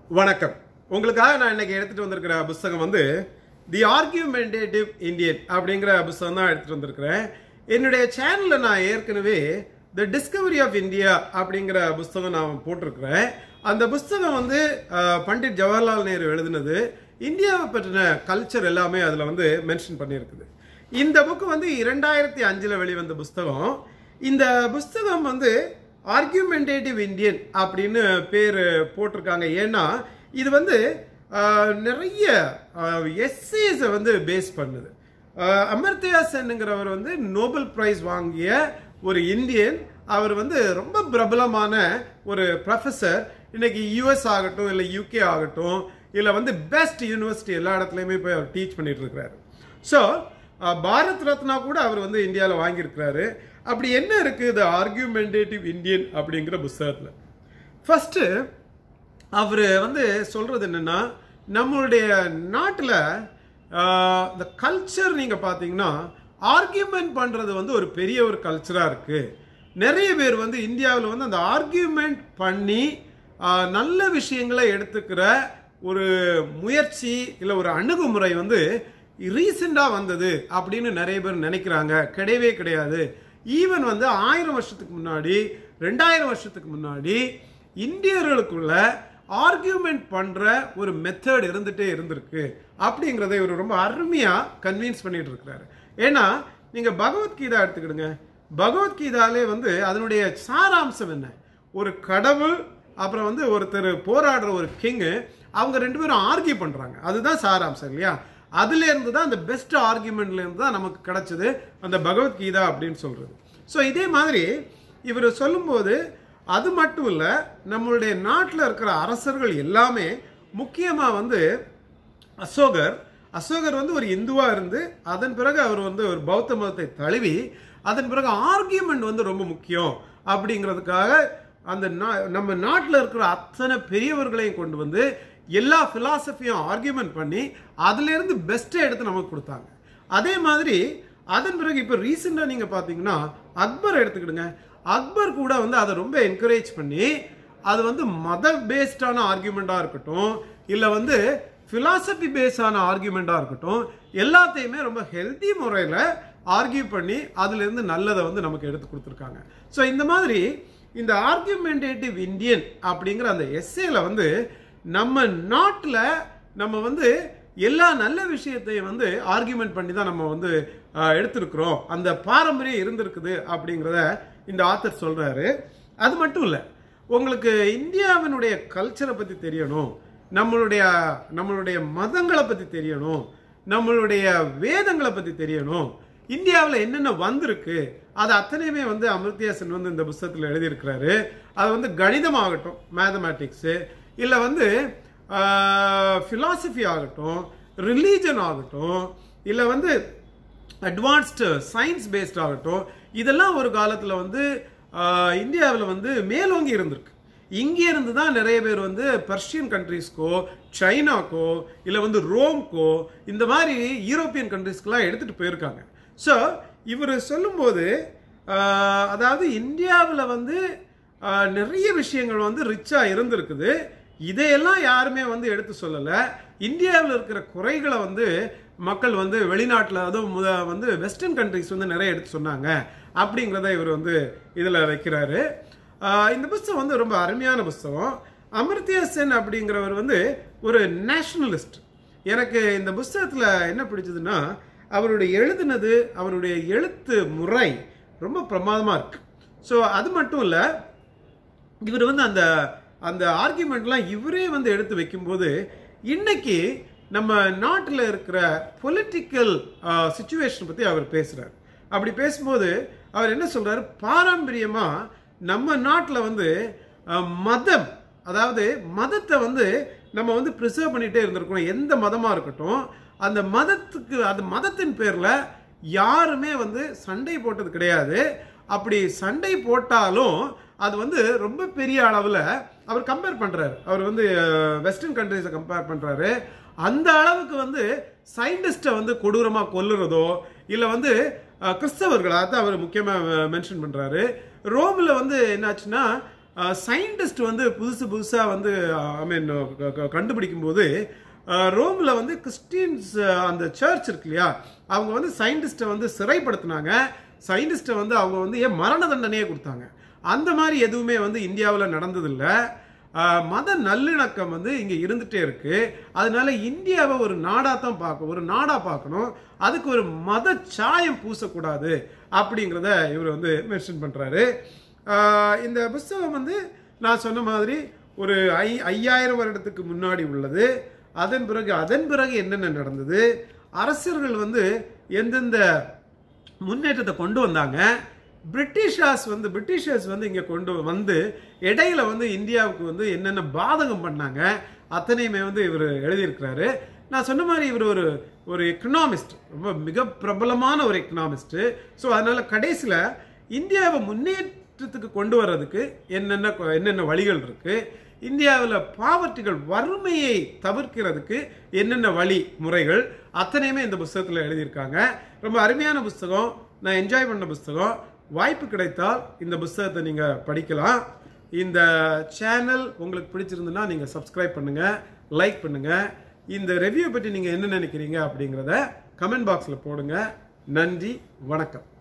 வணக்கம் உங்களுக்காக நான் இன்னைக்கு எடுத்துட்டு வந்திருக்கிற புஸ்தகம் வந்து தி ஆர்கியூமெண்டேட்டிவ் இந்தியன் அப்படிங்கிற புஸ்தகம் தான் எடுத்துட்டு வந்திருக்கிறேன் என்னுடைய சேனல்ல நான் ஏற்கனவே த டிஸ்கவரி ஆஃப் இந்தியா அப்படிங்கிற புஸ்தகம் நான் போட்டிருக்கிறேன் அந்த புஸ்தகம் வந்து அஹ், பண்டிட் ஜவஹர்லால் நேரு எழுதினது இந்தியாவை பற்றின கல்ச்சர் எல்லாமே அதில் வந்து மென்ஷன் பண்ணியிருக்குது இந்த புக்கு வந்து இரண்டாயிரத்தி அஞ்சில் வெளிவந்த புஸ்தகம் இந்த புஸ்தகம் வந்து ஆர்கியூமெண்டேட்டிவ் இந்தியன் அப்படின்னு பேர் போட்டிருக்காங்க ஏன்னா இது வந்து ஆஹ், நிறைய எஸ்ஏஸை வந்து பேஸ் பண்ணுது ஆஹ், அமர்த்தியா சென்னுங்கிறவர் வந்து நோபல் பிரைஸ் வாங்கிய ஒரு இந்தியன் அவர் வந்து ரொம்ப பிரபலமான ஒரு ப்ரொஃபஸர் இன்னைக்கு யூஎஸ் ஆகட்டும் இல்லை யூகே ஆகட்டும் இல்லை வந்து பெஸ்ட் யூனிவர்சிட்டி எல்லா இடத்துலையுமே போய் அவர் டீச் பண்ணிட்டு இருக்கிறாரு ஸோ பாரத் ரத்னா கூட அவர் வந்து இந்தியாவில் வாங்கியிருக்கிறாரு அப்படி என்ன இருக்குது த ஆர்கியூமெண்டேட்டிவ் இந்தியன் அப்படிங்கிற புஸ்தகத்தில் ஃபர்ஸ்ட் அவர் வந்து சொல்றது என்னன்னா நம்மளுடைய நாட்டில் இந்த கல்ச்சர் நீங்கள் பார்த்தீங்கன்னா ஆர்கியூமெண்ட் பண்ணுறது வந்து ஒரு பெரிய ஒரு கல்ச்சராக இருக்குது நிறைய பேர் வந்து இந்தியாவில் வந்து அந்த ஆர்கியூமெண்ட் பண்ணி ஆஹ், நல்ல விஷயங்களை எடுத்துக்கிற ஒரு முயற்சி இல்லை ஒரு அணுகுமுறை வந்து ரீசெண்டாக வந்தது அப்படின்னு நிறைய பேர் நினைக்கிறாங்க கிடையவே கிடையாது ஈவன் வந்து ஆயிரம் வருஷத்துக்கு முன்னாடி ரெண்டாயிரம் வருஷத்துக்கு முன்னாடி இந்தியர்களுக்குள்ள ஆர்கியூமெண்ட் பண்ற ஒரு மெத்தட் இருந்துட்டே இருந்திருக்கு அப்படிங்கிறத இவர் ரொம்ப அருமையா கன்வின்ஸ் பண்ணிட்டு இருக்கிறாரு ஏன்னா நீங்க பகவத்கீதா எடுத்துக்கிடுங்க பகவத்கீதாலே வந்து அதனுடைய சாராம்சம் என்ன ஒரு கடவுள் அப்புறம் வந்து ஒருத்தர் போராடுற ஒரு கிங்கு அவங்க ரெண்டு பேரும் ஆர்கியூ பண்றாங்க அதுதான் சாராம்சம் இல்லையா அதுல இருந்து தான் அந்த பெஸ்ட் ஆர்கியூமெண்ட்ல இருந்து தான் நமக்கு கிடைச்சது அந்த பகவத்கீதா அப்படின்னு சொல்றது ஸோ இதே மாதிரி இவர் சொல்லும்போது அது மட்டும் இல்லை நம்மளுடைய நாட்டில் இருக்கிற அரசர்கள் எல்லாமே முக்கியமாக வந்து அசோகர் அசோகர் வந்து ஒரு இந்துவா இருந்து அதன் பிறகு அவர் வந்து ஒரு பௌத்த மதத்தை தழுவி அதன் பிறகு ஆர்கியூமெண்ட் வந்து ரொம்ப முக்கியம் அப்படிங்கிறதுக்காக அந்த நா- நம்ம நாட்டில் இருக்கிற அத்தனை பெரியவர்களையும் கொண்டு வந்து எல்லா பிலாசபியும் ஆர்கியூமெண்ட் பண்ணி அதுல இருந்து பெஸ்ட்டை எடுத்து நமக்கு கொடுத்தாங்க அதே மாதிரி அதன் பிறகு இப்போ ரீசெண்டாக நீங்கள் பார்த்தீங்கன்னா அக்பர் எடுத்துக்கிடுங்க அக்பர் கூட வந்து அதை ரொம்ப என்கரேஜ் பண்ணி அது வந்து மத பேஸ்டான ஆர்கியூமெண்ட்டாக இருக்கட்டும் இல்லை வந்து philosophy பேஸ்டான ஆர்கியூமெண்ட்டாக இருக்கட்டும் எல்லாத்தையுமே ரொம்ப ஹெல்த்தி முறையில் ஆர்கியூ பண்ணி அதுலேருந்து நல்லதை வந்து நமக்கு எடுத்து கொடுத்துருக்காங்க ஸோ இந்த மாதிரி இந்த ஆர்கியூமெண்டேட்டிவ் இந்தியன் அப்படிங்கிற அந்த எஸ்ஏல வந்து நம்ம நாட்டில் நம்ம வந்து எல்லா நல்ல விஷயத்தையும் வந்து ஆர்கியூமெண்ட் பண்ணி தான் நம்ம வந்து ஆஹ், எடுத்திருக்கிறோம் அந்த பாரம்பரியம் இருந்திருக்குது அப்படிங்கிறத இந்த ஆத்தர் சொல்றாரு அது மட்டும் இல்லை உங்களுக்கு இந்தியாவினுடைய கல்ச்சரை பற்றி தெரியணும் நம்மளுடைய நம்மளுடைய மதங்களை பற்றி தெரியணும் நம்மளுடைய வேதங்களை பற்றி தெரியணும் இந்தியாவில் என்னென்ன வந்திருக்கு அது அத்தனையுமே வந்து அமிர்தியா சென் வந்து இந்த புஸ்தகத்தில் எழுதியிருக்கிறாரு அது வந்து கணிதமாகட்டும் மேத்தமேட்டிக்ஸு இல்லை வந்து ஃபிலாசபி ஆகட்டும் ரிலீஜன் ஆகட்டும் இல்லை வந்து அட்வான்ஸ்டு சயின்ஸ் பேஸ்ட் ஆகட்டும் இதெல்லாம் ஒரு காலத்தில் வந்து இந்தியாவில் வந்து மேலோங்கி இருந்திருக்கு இங்கே இருந்து தான் நிறைய பேர் வந்து பர்ஷியன் கண்ட்ரீஸ்க்கோ சைனாக்கோ இல்லை வந்து ரோம்க்கோ இந்த மாதிரி யூரோப்பியன் கண்ட்ரீஸ்க்கெலாம் எடுத்துகிட்டு போயிருக்காங்க ஸோ இவர் சொல்லும்போது ஆஹ், அதாவது இந்தியாவில் வந்து ஆஹ், நிறைய விஷயங்கள் வந்து ரிச்சாக இருந்திருக்குது இதையெல்லாம் யாருமே வந்து எடுத்து சொல்லலை இந்தியாவில் இருக்கிற குறைகளை வந்து மக்கள் வந்து வெளிநாட்டில் அதுவும் முத வந்து வெஸ்டர்ன் கண்ட்ரிஸ் வந்து நிறைய எடுத்து சொன்னாங்க அப்படிங்கிறத இவர் வந்து இதில் வைக்கிறாரு ஆஹ் இந்த புஸ்தகம் வந்து ரொம்ப அருமையான புஸ்தகம் அமர்த்தியா சென் அப்படிங்கிறவர் வந்து ஒரு நேஷனலிஸ்ட் எனக்கு இந்த புஸ்தகத்தில் என்ன பிடிச்சதுன்னா அவருடைய எழுதுனது அவருடைய எழுத்து முறை ரொம்ப பிரமாதமாக இருக்கு ஸோ அது மட்டும் இல்லை இவர் வந்து அந்த அந்த ஆர்கியூமெண்ட்லாம் இவரே வந்து எடுத்து வைக்கும்போது இன்னைக்கு நம்ம நாட்டில் இருக்கிற பொலிட்டிக்கல் சுச்சுவேஷன் பற்றி அவர் பேசுகிறார் அப்படி பேசும்போது அவர் என்ன சொல்றாரு பாரம்பரியமா நம்ம நாட்டில் வந்து அஹ், மதம் அதாவது மதத்தை வந்து நம்ம வந்து ப்ரிசர்வ் பண்ணிட்டே இருந்திருக்கணும் எந்த மதமாக இருக்கட்டும் அந்த மதத்துக்கு அந்த மதத்தின் பேரில் யாருமே வந்து சண்டை போட்டது கிடையாது அப்படி சண்டை போட்டாலும் அது வந்து ரொம்ப பெரிய அளவில் அவர் கம்பேர் பண்ணுறாரு அவர் வந்து வெஸ்டர்ன் கண்ட்ரீஸை கம்பேர் பண்ணுறாரு அந்த அளவுக்கு வந்து சயின்டிஸ்ட்டை வந்து கொடூரமாக கொல்லுறதோ இல்லை வந்து அஹ், கிறிஸ்தவர்கள் அதான் அவர் முக்கியமாக மென்ஷன் பண்ணுறாரு ரோமில் வந்து என்னாச்சுன்னா சயின்டிஸ்ட் வந்து புதுசு புதுசாக வந்து ஐ மீன் கண்டுபிடிக்கும் போது ரோமில் வந்து கிறிஸ்டியன்ஸ் அந்த சர்ச் இருக்கு இல்லையா அவங்க வந்து சயின்டிஸ்ட்டை வந்து சிறைப்படுத்தினாங்க சயின்டிஸ்ட்டை வந்து அவங்க வந்து ஏன் மரண தண்டனையே கொடுத்தாங்க அந்த மாதிரி எதுவுமே வந்து இந்தியாவில் நடந்ததில்லை ஆஹ் மத நல்லிணக்கம் வந்து இங்க இருந்துட்டே இருக்கு அதனால இந்தியாவை ஒரு நாடா தான் பார்க்க ஒரு நாடா பார்க்கணும் அதுக்கு ஒரு மத சாயம் பூசக்கூடாது அப்படிங்கிறத இவர் வந்து மென்ஷன் பண்றாரு ஆஹ் இந்த புஸ்தகம் வந்து நான் சொன்ன மாதிரி ஒரு ஐ ஐயாயிரம் வருடத்துக்கு முன்னாடி உள்ளது அதன் பிறகு அதன் பிறகு என்னென்ன நடந்தது அரசர்கள் வந்து எந்தெந்த முன்னேற்றத்தை கொண்டு வந்தாங்க பிரிட்டிஷார்ஸ் வந்து பிரிட்டிஷர்ஸ் வந்து இங்கே கொண்டு வந்து இடையில வந்து இந்தியாவுக்கு வந்து என்னென்ன பாதகம் பண்ணாங்க அத்தனையுமே வந்து இவர் எழுதியிருக்கிறாரு நான் சொன்ன மாதிரி இவர் ஒரு ஒரு எக்கனாமிஸ்ட் ரொம்ப மிக பிரபலமான ஒரு எக்கனாமிஸ்ட் ஸோ அதனால கடைசியில் இந்தியாவை முன்னேற்றத்துக்கு கொண்டு வர்றதுக்கு என்னென்ன கொ- என்னென்ன வழிகள் இருக்கு இந்தியாவில் பாவர்ட்டிகள் வறுமையை தவிர்க்கிறதுக்கு என்னென்ன வழி முறைகள் அத்தனையுமே இந்த புஸ்தகத்தில் எழுதியிருக்காங்க ரொம்ப அருமையான புஸ்தகம் நான் என்ஜாய் பண்ண புஸ்தகம் வாய்ப்பு கிடைத்தால் இந்த புஸ்தகத்தை நீங்கள் படிக்கலாம் இந்த சேனல் உங்களுக்கு பிடிச்சிருந்துன்னா நீங்கள் சப்ஸ்கிரைப் பண்ணுங்க லைக் பண்ணுங்க இந்த ரெவ்யூ பற்றி நீங்கள் என்ன நினைக்கிறீங்க அப்படிங்கிறத கமெண்ட் பாக்ஸில் போடுங்க நன்றி வணக்கம்